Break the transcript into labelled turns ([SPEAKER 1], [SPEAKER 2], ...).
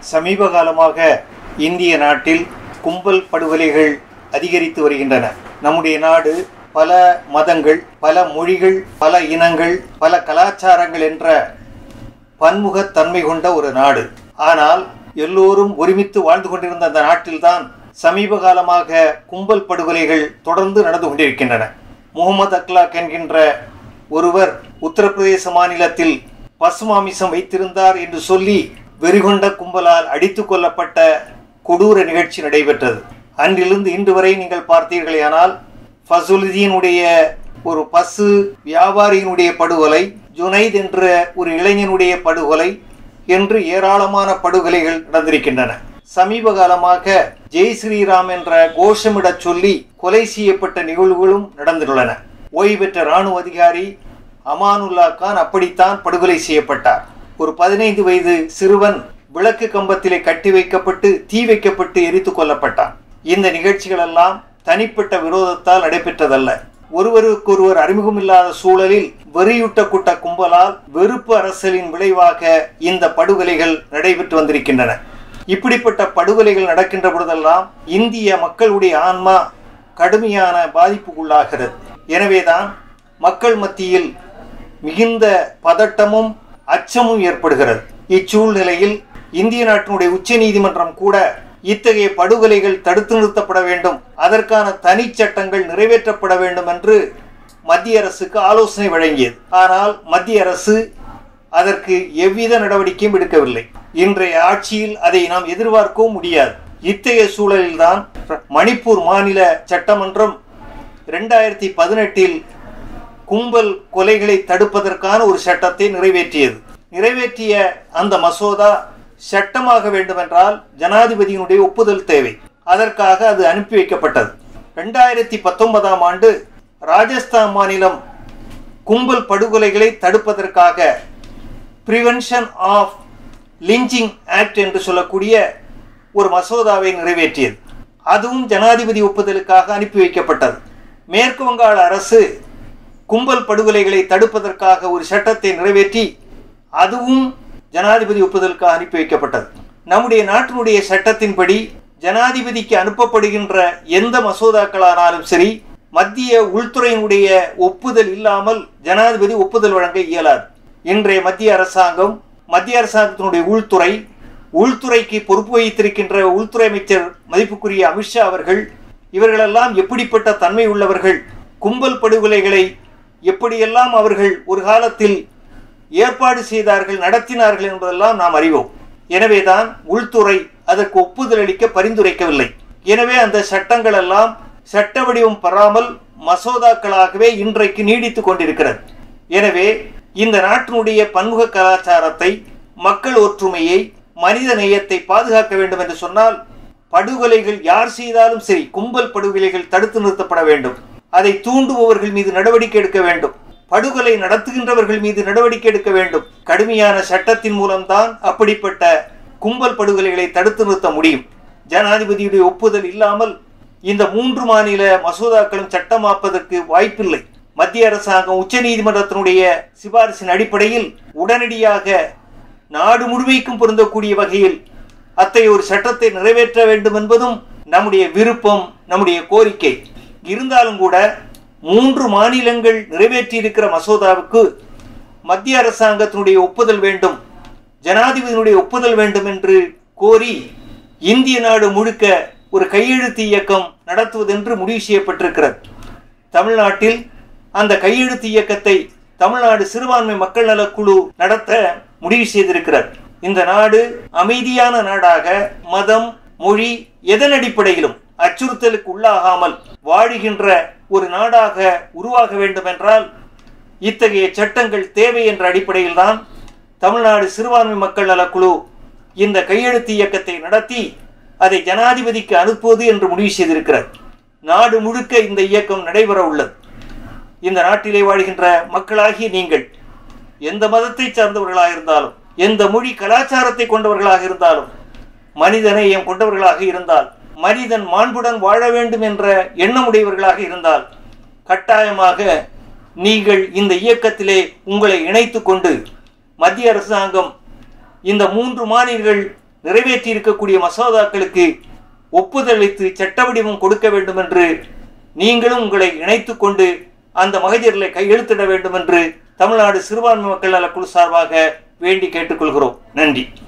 [SPEAKER 1] சமீப காலமாக இந்திய நாட்டில் கும்பல் படுகொலைகள் அதிகரித்து வருகின்றன நம்முடைய நாடு பல மதங்கள் பல மொழிகள் பல இனங்கள் பல கலாச்சாரங்கள் என்ற பன்முகத்தன்மை கொண்ட ஒரு நாடு ஆனால் எல்லோரும் ஒருமித்து வாழ்ந்து கொண்டிருந்த அந்த நாட்டில்தான் சமீப காலமாக கும்பல் படுகொலைகள் தொடர்ந்து நடந்து கொண்டிருக்கின்றன முகமது அக்லாக் என்கின்ற ஒருவர் உத்தரப்பிரதேச மாநிலத்தில் பசுமாமிசம் வைத்திருந்தார் என்று சொல்லி வெறிகொண்ட கும்பலால் அடித்துக் கொல்லப்பட்ட கொடூர நிகழ்ச்சி நடைபெற்றது அன்றிலிருந்து இன்று வரை நீங்கள் பார்த்தீர்களேயானால் ஃபசுலுதீனுடைய ஒரு பசு வியாபாரியினுடைய படுகொலை ஜுனைத் என்ற ஒரு இளைஞனுடைய படுகொலை என்று ஏராளமான படுகொலைகள் நடந்திருக்கின்றன சமீப காலமாக ஜெய் ஸ்ரீராம் என்ற கோஷமிடச் சொல்லி கொலை செய்யப்பட்ட நிகழ்வுகளும் நடந்துள்ளன ஓய்வு பெற்ற ராணுவ அதிகாரி அமானுல்லா கான் அப்படித்தான் படுகொலை செய்யப்பட்டார் ஒரு பதினைந்து வயது சிறுவன் விளக்கு கம்பத்திலே கட்டி வைக்கப்பட்டு தீ வைக்கப்பட்டு எரித்து கொல்லப்பட்டான் இந்த நிகழ்ச்சிகள் எல்லாம் தனிப்பட்ட விரோதத்தால் நடைபெற்றதல்ல ஒருவருக்கொருவர் அறிமுகமில்லாத சூழலில் வெறியூட்டக்கூட்ட கும்பலால் வெறுப்பு அரசியலின் விளைவாக இந்த படுகொலைகள் நடைபெற்று வந்திருக்கின்றன இப்படிப்பட்ட படுகொலைகள் நடக்கின்ற பொழுதெல்லாம் இந்திய மக்களுடைய ஆன்மா கடுமையான பாதிப்புக்குள்ளாகிறது எனவேதான் மக்கள் மத்தியில் மிகுந்த பதட்டமும் அச்சமும் ஏற்படுகிறது இச்சூழ்நிலையில் இந்திய நாட்டினுடைய உச்ச நீதிமன்றம் கூட இத்தகைய படுகொலைகள் தடுத்து நிறுத்தப்பட வேண்டும் அதற்கான தனி சட்டங்கள் நிறைவேற்றப்பட வேண்டும் என்று மத்திய அரசுக்கு ஆலோசனை வழங்கியது ஆனால் மத்திய அரசு அதற்கு எவ்வித நடவடிக்கையும் எடுக்கவில்லை இன்றைய ஆட்சியில் அதை நாம் எதிர்பார்க்கவும் முடியாது இத்தகைய சூழலில்தான் மணிப்பூர் மாநில சட்டமன்றம் இரண்டாயிரத்தி பதினெட்டில் கும்பல் கொலைகளை தடுப்பதற்கான ஒரு சட்டத்தை நிறைவேற்றியது நிறைவேற்றிய அந்த மசோதா சட்டமாக வேண்டுமென்றால் ஜனாதிபதியினுடைய ஒப்புதல் தேவை அதற்காக அது அனுப்பி வைக்கப்பட்டது ரெண்டாயிரத்தி பத்தொன்பதாம் ஆண்டு ராஜஸ்தான் மாநிலம் கும்பல் படுகொலைகளை தடுப்பதற்காக பிரிவென்ஷன் ஆஃப் லிஞ்சிங் ஆக்ட் என்று சொல்லக்கூடிய ஒரு மசோதாவை நிறைவேற்றியது அதுவும் ஜனாதிபதி ஒப்புதலுக்காக அனுப்பி வைக்கப்பட்டது மேற்கு வங்காள அரசு கும்பல் படுகொலைகளை தடுப்பதற்காக ஒரு சட்டத்தை நிறைவேற்றி அதுவும் ஜனாதிபதி ஒப்புதலுக்காக அனுப்பி வைக்கப்பட்டது நம்முடைய நாட்டினுடைய சட்டத்தின்படி ஜனாதிபதிக்கு அனுப்பப்படுகின்ற எந்த மசோதாக்களானாலும் சரி மத்திய உள்துறையினுடைய ஒப்புதல் இல்லாமல் ஜனாதிபதி ஒப்புதல் வழங்க இயலாது இன்றைய மத்திய அரசாங்கம் மத்திய அரசாங்கத்தினுடைய உள்துறை உள்துறைக்கு பொறுப்பு வைத்திருக்கின்ற உள்துறை அமைச்சர் மதிப்புக்குரிய அமித்ஷா அவர்கள் இவர்களெல்லாம் எப்படிப்பட்ட தன்மை உள்ளவர்கள் கும்பல் படுகொலைகளை எப்படியெல்லாம் அவர்கள் ஒரு காலத்தில் ஏற்பாடு செய்தார்கள் நடத்தினார்கள் என்பதெல்லாம் நாம் அறிவோம் எனவேதான் உள்துறை அதற்கு ஒப்புதல் அளிக்க பரிந்துரைக்கவில்லை எனவே அந்த சட்டங்கள் எல்லாம் சட்ட வடிவம் பெறாமல் மசோதாக்களாகவே இன்றைக்கு நீடித்துக் கொண்டிருக்கிறது எனவே இந்த நாட்டினுடைய பன்முக கலாச்சாரத்தை மக்கள் ஒற்றுமையை மனித நேயத்தை பாதுகாக்க வேண்டும் என்று சொன்னால் படுகொலைகள் யார் செய்தாலும் சரி கும்பல் படுகொலைகள் தடுத்து நிறுத்தப்பட வேண்டும் அதை தூண்டுபவர்கள் மீது நடவடிக்கை எடுக்க வேண்டும் படுகொலை நடத்துகின்றவர்கள் மீது நடவடிக்கை எடுக்க வேண்டும் கடுமையான சட்டத்தின் மூலம்தான் அப்படிப்பட்ட கும்பல் படுகொலைகளை தடுத்து நிறுத்த முடியும் ஜனாதிபதியுடைய ஒப்புதல் இல்லாமல் இந்த மூன்று மாநில மசோதாக்களும் சட்டமாப்பதற்கு வாய்ப்பில்லை மத்திய அரசாங்கம் உச்ச நீதிமன்றத்தினுடைய சிபாரிசின் அடிப்படையில் உடனடியாக நாடு முழுமைக்கும் பொருந்தக்கூடிய வகையில் அத்தகைய ஒரு சட்டத்தை நிறைவேற்ற வேண்டும் என்பதும் நம்முடைய விருப்பம் நம்முடைய கோரிக்கை இருந்தாலும் கூட மூன்று மாநிலங்கள் நிறைவேற்றியிருக்கிற மசோதாவுக்கு மத்திய அரசாங்கத்தினுடைய ஒப்புதல் வேண்டும் ஜனாதிபதியினுடைய ஒப்புதல் வேண்டும் என்று கோரி இந்திய நாடு முழுக்க ஒரு கையெழுத்து இயக்கம் நடத்துவதென்று முடிவு செய்யப்பட்டிருக்கிறது தமிழ்நாட்டில் அந்த கையெழுத்து இயக்கத்தை தமிழ்நாடு சிறுபான்மை மக்கள் நலக்குழு நடத்த முடிவு செய்திருக்கிறார் இந்த நாடு அமைதியான நாடாக மதம் மொழி எதன் அடிப்படையிலும் அச்சுறுத்தலுக்கு உள்ளாகாமல் வாழுகின்ற ஒரு நாடாக உருவாக வேண்டும் என்றால் இத்தகைய சட்டங்கள் தேவை என்ற அடிப்படையில் தான் தமிழ்நாடு சிறுபான்மை மக்கள் நலக்குழு இந்த கையெழுத்து இயக்கத்தை நடத்தி அதை ஜனாதிபதிக்கு அனுப்புவது என்று முடிவு செய்திருக்கிறார் நாடு முழுக்க இந்த இயக்கம் நடைபெற உள்ளது இந்த நாட்டிலே வாழ்கின்ற மக்களாகிய நீங்கள் எந்த மதத்தை சார்ந்தவர்களாக இருந்தாலும் எந்த மொழி கலாச்சாரத்தை கொண்டவர்களாக இருந்தாலும் மனிதநேயம் கொண்டவர்களாக இருந்தால் மனிதன் மாண்புடன் வாழ வேண்டும் என்ற எண்ணமுடையவர்களாக இருந்தால் கட்டாயமாக நீங்கள் இந்த இயக்கத்திலே உங்களை இணைத்து கொண்டு மத்திய அரசாங்கம் இந்த மூன்று மாநிலங்கள் நிறைவேற்றி இருக்கக்கூடிய மசோதாக்களுக்கு ஒப்புதல் அளித்து சட்ட வடிவம் கொடுக்க வேண்டும் என்று நீங்களும் உங்களை இணைத்துக் கொண்டு அந்த மகஜரில் கையெழுத்திட வேண்டும் என்று தமிழ்நாடு சிறுபான்மை மக்கள் நலக்குழு சார்பாக வேண்டி கேட்டுக்கொள்கிறோம் நன்றி